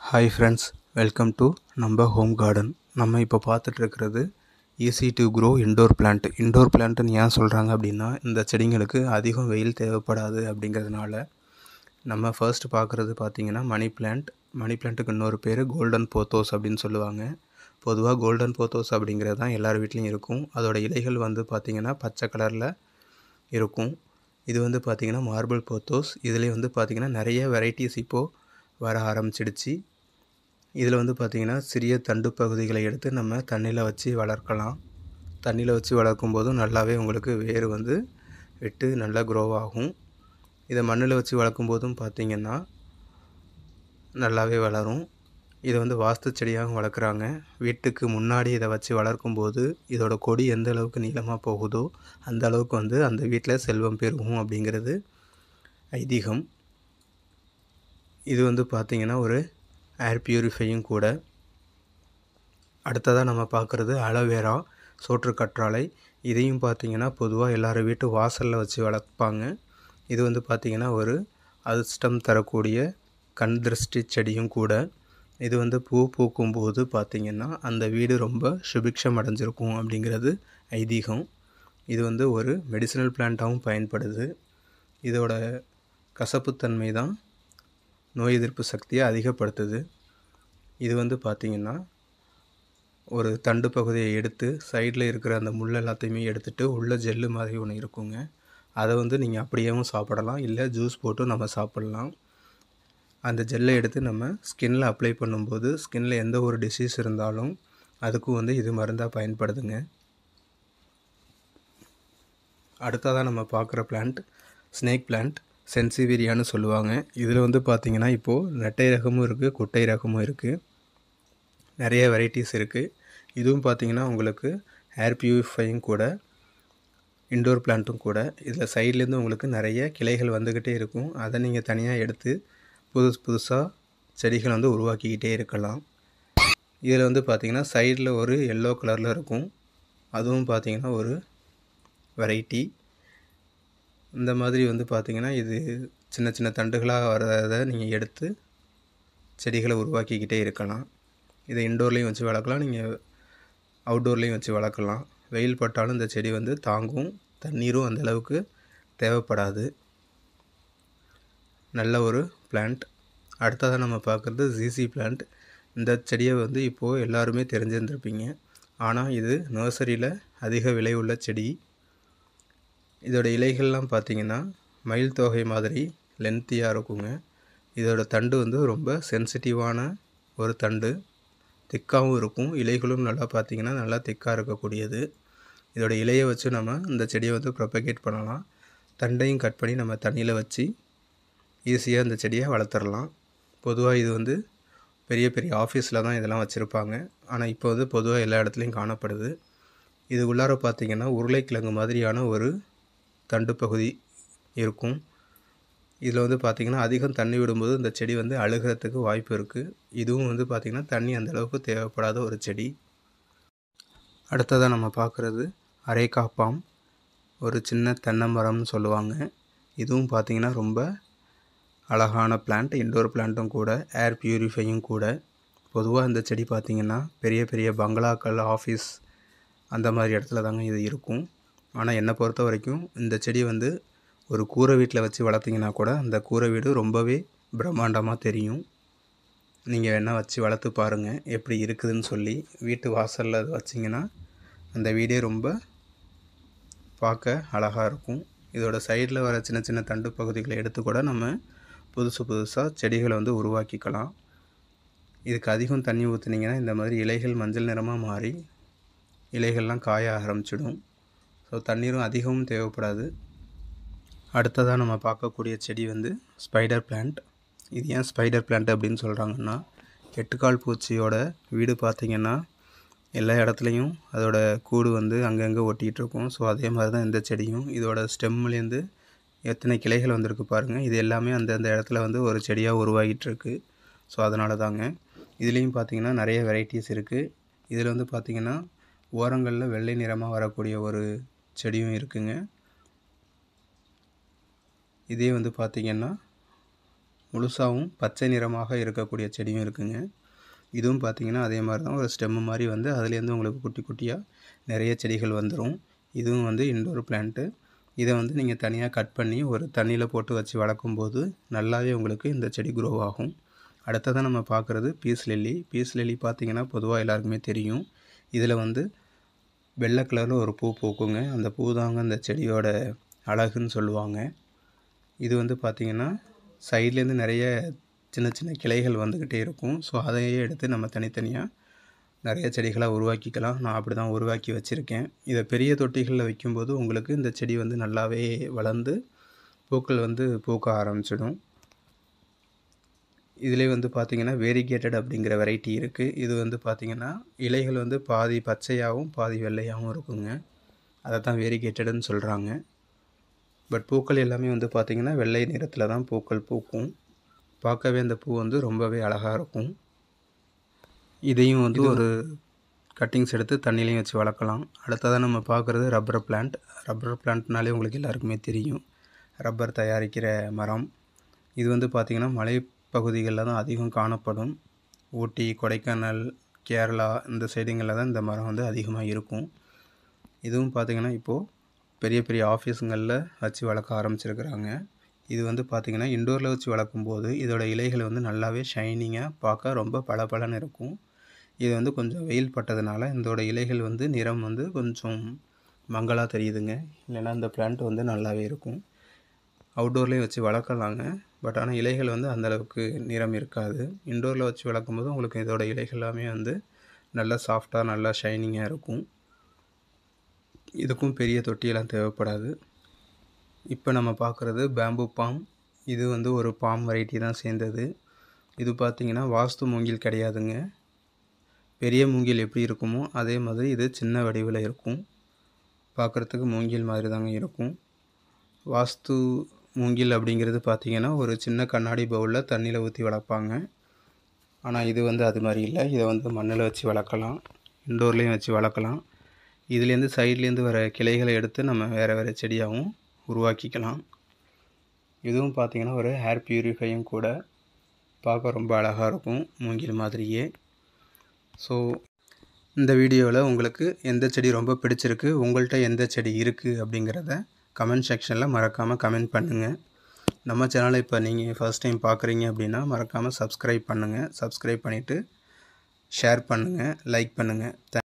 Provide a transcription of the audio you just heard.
hi friends welcome to நம்ம home garden நம்ம இப்போ பார்த்துட்டு இருக்கிறது easy to grow indoor plant indoor பிளான்ட்டுன்னு ஏன் சொல்கிறாங்க அப்படின்னா இந்த செடிங்களுக்கு அதிகம் வெயில் தேவைப்படாது அப்படிங்கிறதுனால நம்ம ஃபர்ஸ்ட் பார்க்குறது பார்த்திங்கன்னா மணி பிளான்ட் மணி பிளான்ட்டுக்கு இன்னொரு பேர் கோல்டன் போத்தோஸ் அப்படின்னு சொல்லுவாங்க பொதுவாக கோல்டன் போத்தோஸ் அப்படிங்கிறது தான் எல்லார் வீட்லேயும் இருக்கும் அதோட இலைகள் வந்து பார்த்திங்கன்னா பச்சை கலரில் இருக்கும் இது வந்து பார்த்திங்கன்னா மார்பிள் போத்தோஸ் இதுலேயே வந்து பார்த்திங்கன்னா நிறைய வெரைட்டிஸ் இப்போது வர ஆரம்பிச்சிடுச்சு இதில் வந்து பார்த்திங்கன்னா சிறிய தண்டு பகுதிகளை எடுத்து நம்ம தண்ணியில் வச்சு வளர்க்கலாம் தண்ணியில் வச்சு வளர்க்கும் போதும் நல்லாவே உங்களுக்கு வேர் வந்து விட்டு நல்லா க்ரோ ஆகும் இதை மண்ணில் வச்சு வளர்க்கும் போதும் பார்த்திங்கன்னா நல்லாவே வளரும் இதை வந்து வாஸ்து செடியாகவும் வளர்க்குறாங்க வீட்டுக்கு முன்னாடி இதை வச்சு வளர்க்கும்போது இதோட கொடி எந்த அளவுக்கு நீளமாக போகுதோ அந்த அளவுக்கு வந்து அந்த வீட்டில் செல்வம் பெருகும் அப்படிங்கிறது ஐதீகம் இது வந்து பார்த்திங்கன்னா ஒரு ஏர் பியூரிஃபையும் கூட அடுத்ததாக நம்ம பார்க்குறது அலோவேரா சோற்று கற்றாழை இதையும் பார்த்திங்கன்னா பொதுவாக எல்லாரும் வீட்டு வாசலில் வச்சு வளர்ப்பாங்க இது வந்து பார்த்திங்கன்னா ஒரு அதிர்ஷ்டம் தரக்கூடிய கண் திருஷ்டி செடியும் கூட இது வந்து பூ பூக்கும்போது பார்த்திங்கன்னா அந்த வீடு ரொம்ப சுபிக்ஷம் அடைஞ்சிருக்கும் அப்படிங்கிறது ஐதீகம் இது வந்து ஒரு மெடிசினல் பிளான்ட்டாகவும் பயன்படுது இதோட கசப்புத்தன்மை தான் நோய் எதிர்ப்பு சக்தியை அதிகப்படுத்துது இது வந்து பார்த்திங்கன்னா ஒரு தண்டு பகுதியை எடுத்து சைடில் இருக்கிற அந்த முள் எல்லாத்தையுமே எடுத்துகிட்டு உள்ள ஜெல்லு மாதிரி ஒன்று இருக்குங்க அதை வந்து நீங்கள் அப்படியேவும் சாப்பிடலாம் இல்லை ஜூஸ் போட்டு நம்ம சாப்பிட்லாம் அந்த ஜெல்லை எடுத்து நம்ம ஸ்கின்னில் அப்ளை பண்ணும்போது ஸ்கின்னில் எந்த ஒரு டிசீஸ் இருந்தாலும் அதுக்கும் வந்து இது மருந்தாக பயன்படுதுங்க அடுத்ததாக நம்ம பார்க்குற பிளான்ட் ஸ்னேக் பிளான்ட் சென்சிவேரியான்னு சொல்லுவாங்க இதில் வந்து பார்த்திங்கன்னா இப்போது நெட்டை ரகமும் இருக்குது குட்டை ரகமும் இருக்குது நிறைய வெரைட்டிஸ் இருக்குது இதுவும் பார்த்திங்கன்னா உங்களுக்கு ஹேர் பியூரிஃபையும் கூட இன்டோர் பிளான்ட்டும் கூட இதில் சைட்லேருந்து உங்களுக்கு நிறைய கிளைகள் வந்துக்கிட்டே இருக்கும் அதை நீங்கள் தனியாக எடுத்து புதுசு புதுசாக செடிகள் வந்து உருவாக்கிக்கிட்டே இருக்கலாம் இதில் வந்து பார்த்திங்கன்னா சைடில் ஒரு எல்லோ கலரில் இருக்கும் அதுவும் பார்த்திங்கன்னா ஒரு வெரைட்டி இந்த மாதிரி வந்து பார்த்திங்கன்னா இது சின்ன சின்ன தண்டுகளாக வரதை நீங்கள் எடுத்து செடிகளை உருவாக்கிக்கிட்டே இருக்கலாம் இதை இன்டோர்லேயும் வச்சு வளர்க்கலாம் நீங்கள் அவுட்டோர்லேயும் வச்சு வளர்க்கலாம் வெயில் பட்டாலும் இந்த செடி வந்து தாங்கும் தண்ணீரும் அந்தளவுக்கு தேவைப்படாது நல்ல ஒரு பிளான்ட் அடுத்ததாக நம்ம பார்க்குறது ஜிசி பிளான்ட் இந்த செடியை வந்து இப்போது எல்லாருமே தெரிஞ்சிருந்திருப்பீங்க ஆனால் இது நர்சரியில் அதிக விலை உள்ள செடி இதோட இலைகள்லாம் பார்த்திங்கன்னா மயில் தொகை மாதிரி லென்த்தியாக இருக்குங்க இதோட தண்டு வந்து ரொம்ப சென்சிட்டிவான ஒரு தண்டு திக்காகவும் இருக்கும் இலைகளும் நல்லா பார்த்திங்கன்னா நல்லா திக்காக இருக்கக்கூடியது இதோட இலையை வச்சு நம்ம இந்த செடியை வந்து ப்ரொபகேட் பண்ணலாம் தண்டையும் கட் பண்ணி நம்ம தண்ணியில் வச்சு ஈஸியாக இந்த செடியை வளர்த்துடலாம் பொதுவாக இது வந்து பெரிய பெரிய ஆஃபீஸில் தான் இதெல்லாம் வச்சுருப்பாங்க ஆனால் இப்போ வந்து பொதுவாக எல்லா இடத்துலையும் காணப்படுது இது உள்ளார பார்த்திங்கன்னா உருளைக்கிழங்கு மாதிரியான ஒரு தண்டு பகுதி இருக்கும் இதில் வந்து பார்த்திங்கன்னா அதிகம் தண்ணி விடும்போது இந்த செடி வந்து அழுகிறதுக்கு வாய்ப்பு இருக்குது இதுவும் வந்து பார்த்திங்கன்னா தண்ணி அந்தளவுக்கு தேவைப்படாத ஒரு செடி அடுத்ததாக நம்ம பார்க்குறது அரைக்காப்பாம் ஒரு சின்ன தென்னை மரம்னு சொல்லுவாங்க இதுவும் பார்த்திங்கன்னா ரொம்ப அழகான பிளான்ட் இன்டோர் பிளான்ட்டும் கூட ஏர் பியூரிஃபையும் கூட பொதுவாக இந்த செடி பார்த்திங்கன்னா பெரிய பெரிய பங்களாக்கள் ஆஃபீஸ் அந்த மாதிரி இடத்துல தாங்க இது இருக்கும் ஆனால் என்னை பொறுத்த வரைக்கும் இந்த செடி வந்து ஒரு கூரை வீட்டில் வச்சு வளர்த்திங்கன்னா கூட அந்த கூரை வீடு ரொம்பவே பிரம்மாண்டமாக தெரியும் நீங்கள் வேணால் வச்சு வளர்த்து பாருங்கள் எப்படி இருக்குதுன்னு சொல்லி வீட்டு வாசலில் அது வச்சிங்கன்னா அந்த வீடே ரொம்ப பார்க்க அழகாக இருக்கும் இதோட சைடில் வர சின்ன சின்ன தண்டு பகுதிகளை எடுத்து கூட நம்ம புதுசு புதுசாக செடிகளை வந்து உருவாக்கிக்கலாம் இதுக்கு அதிகம் தண்ணி ஊற்றுனீங்கன்னா இந்த மாதிரி இலைகள் மஞ்சள் நிறமாக மாறி இலைகள்லாம் காய ஆரம்பிச்சிடும் ஸோ தண்ணீரும் அதிகமும் தேவைப்படாது அடுத்ததாக நம்ம பார்க்கக்கூடிய செடி வந்து ஸ்பைடர் பிளான்ட் இது ஏன் ஸ்பைடர் பிளான்ட் அப்படின்னு சொல்கிறாங்கன்னா எட்டுக்கால் பூச்சியோட வீடு பார்த்திங்கன்னா எல்லா இடத்துலையும் அதோட கூடு வந்து அங்கங்கே ஒட்டிகிட்டு இருக்கும் ஸோ அதே மாதிரி தான் இந்த செடியும் இதோட ஸ்டெம்லேருந்து எத்தனை கிளைகள் வந்திருக்கு பாருங்கள் இது எல்லாமே அந்தந்த இடத்துல வந்து ஒரு செடியாக உருவாகிட்டு இருக்கு ஸோ அதனால தாங்க இதுலேயும் பார்த்திங்கன்னா நிறைய வெரைட்டிஸ் இருக்குது இதில் வந்து பார்த்திங்கன்னா ஓரங்களில் வெள்ளை நிறமாக வரக்கூடிய ஒரு செடியும் இருக்குங்க இதே வந்து பார்த்திங்கன்னா முழுசாகவும் பச்சை நிறமாக இருக்கக்கூடிய செடியும் இருக்குங்க இதுவும் பார்த்தீங்கன்னா அதே மாதிரி தான் ஒரு ஸ்டெம்மு மாதிரி வந்து அதுலேருந்து உங்களுக்கு குட்டி குட்டியாக நிறைய செடிகள் வந்துடும் இதுவும் வந்து இன்டோர் பிளான்ட்டு இதை வந்து நீங்கள் தனியாக கட் பண்ணி ஒரு தண்ணியில் போட்டு வச்சு வளர்க்கும்போது நல்லாவே உங்களுக்கு இந்த செடி க்ரோ ஆகும் அடுத்ததாக நம்ம பார்க்குறது பீஸ் லெல்லி பீஸ் லெல்லி பார்த்திங்கன்னா பொதுவாக எல்லாருக்குமே தெரியும் இதில் வந்து வெள்ளை கலரில் ஒரு பூ பூக்குங்க அந்த பூ தாங்க அந்த செடியோட அழகுன்னு சொல்லுவாங்க இது வந்து பார்த்திங்கன்னா சைட்லேருந்து நிறைய சின்ன சின்ன கிளைகள் வந்துக்கிட்டே இருக்கும் ஸோ அதையே எடுத்து நம்ம தனித்தனியாக நிறைய செடிகளாக உருவாக்கிக்கலாம் நான் அப்படி தான் உருவாக்கி வச்சுருக்கேன் இதை பெரிய தொட்டிகளில் வைக்கும்போது உங்களுக்கு இந்த செடி வந்து நல்லாவே வளர்ந்து பூக்கள் வந்து பூக்க ஆரம்பிச்சிடும் இதிலே வந்து பார்த்திங்கன்னா வேரிகேட்டட் அப்படிங்கிற வெரைட்டி இருக்குது இது வந்து பார்த்திங்கன்னா இலைகள் வந்து பாதி பச்சையாகவும் பாதி வெள்ளையாகவும் இருக்குங்க அதை தான் வேரிகேட்டடுன்னு சொல்கிறாங்க பட் பூக்கள் எல்லாமே வந்து பார்த்திங்கன்னா வெள்ளை நிறத்தில் தான் பூக்கள் பூக்கும் பார்க்கவே அந்த பூ வந்து ரொம்பவே அழகாக இருக்கும் இதையும் வந்து ஒரு கட்டிங்ஸ் எடுத்து தண்ணிலையும் வச்சு வளர்க்கலாம் அடுத்ததாக நம்ம பார்க்குறது ரப்பர் பிளான்ட் ரப்பர் பிளான்ட்னாலே உங்களுக்கு எல்லாருக்குமே தெரியும் ரப்பர் தயாரிக்கிற மரம் இது வந்து பார்த்திங்கன்னா மலைப்பகுதிகளில் தான் அதிகம் காணப்படும் ஊட்டி கொடைக்கானல் கேரளா இந்த சைடுங்களில் தான் இந்த மரம் வந்து அதிகமாக இருக்கும் இதுவும் பார்த்திங்கன்னா இப்போது பெரிய பெரிய ஆஃபீஸுங்களில் வச்சு வளர்க்க ஆரம்பிச்சிருக்கிறாங்க இது வந்து பார்த்திங்கன்னா இண்டோரில் வச்சு வளர்க்கும்போது இதோட இலைகள் வந்து நல்லாவே ஷைனிங்காக பார்க்க ரொம்ப பளபளன்னு இருக்கும் இது வந்து கொஞ்சம் வெயில் பட்டதுனால இதோட இலைகள் வந்து நிறம் வந்து கொஞ்சம் மங்கலாக தெரியுதுங்க இல்லைன்னா இந்த பிளான்ட் வந்து நல்லாவே இருக்கும் அவுட்டோர்லேயும் வச்சு வளர்க்கலாங்க பட் ஆனால் இலைகள் வந்து அந்தளவுக்கு நிறம் இருக்காது இண்டோரில் வச்சு வளர்க்கும்போது உங்களுக்கு இதோட இலைகள் எல்லாமே வந்து நல்லா சாஃப்டாக நல்லா ஷைனிங்காக இருக்கும் இதுக்கும் பெரிய தொட்டியெல்லாம் தேவைப்படாது இப்போ நம்ம பார்க்குறது பேம்பு பாம் இது வந்து ஒரு பாம் வெரைட்டி தான் சேர்ந்தது இது பார்த்திங்கன்னா வாஸ்து மூங்கில் கிடையாதுங்க பெரிய மூங்கில் எப்படி இருக்குமோ அதே மாதிரி இது சின்ன வடிவில் இருக்கும் பார்க்குறதுக்கு மூங்கில் மாதிரி தாங்க இருக்கும் வாஸ்து மூங்கில் அப்படிங்கிறது பார்த்திங்கன்னா ஒரு சின்ன கண்ணாடி பவுலில் தண்ணியில் ஊற்றி வளர்ப்பாங்க ஆனால் இது வந்து அது மாதிரி இல்லை இதை வந்து மண்ணில் வச்சு வளர்க்கலாம் இண்டோர்லேயும் வச்சு வளர்க்கலாம் இதுலேருந்து சைட்லேருந்து வர கிளைகளை எடுத்து நம்ம வேறு வேறு செடியாகவும் உருவாக்கிக்கலாம் இதுவும் பார்த்திங்கன்னா ஒரு ஹேர் பியூரிஃபையும் கூட பார்க்க ரொம்ப அழகாக இருக்கும் மூங்கில் மாதிரியே ஸோ இந்த வீடியோவில் உங்களுக்கு எந்த செடி ரொம்ப பிடிச்சிருக்கு உங்கள்கிட்ட எந்த செடி இருக்குது அப்படிங்கிறத கமெண்ட் செக்ஷனில் மறக்காமல் கமெண்ட் பண்ணுங்கள் நம்ம சேனலை இப்போ நீங்கள் ஃபஸ்ட் டைம் பார்க்குறீங்க அப்படின்னா மறக்காமல் சப்ஸ்கிரைப் பண்ணுங்கள் சப்ஸ்கிரைப் பண்ணிவிட்டு ஷேர் பண்ணுங்கள் லைக் பண்ணுங்கள்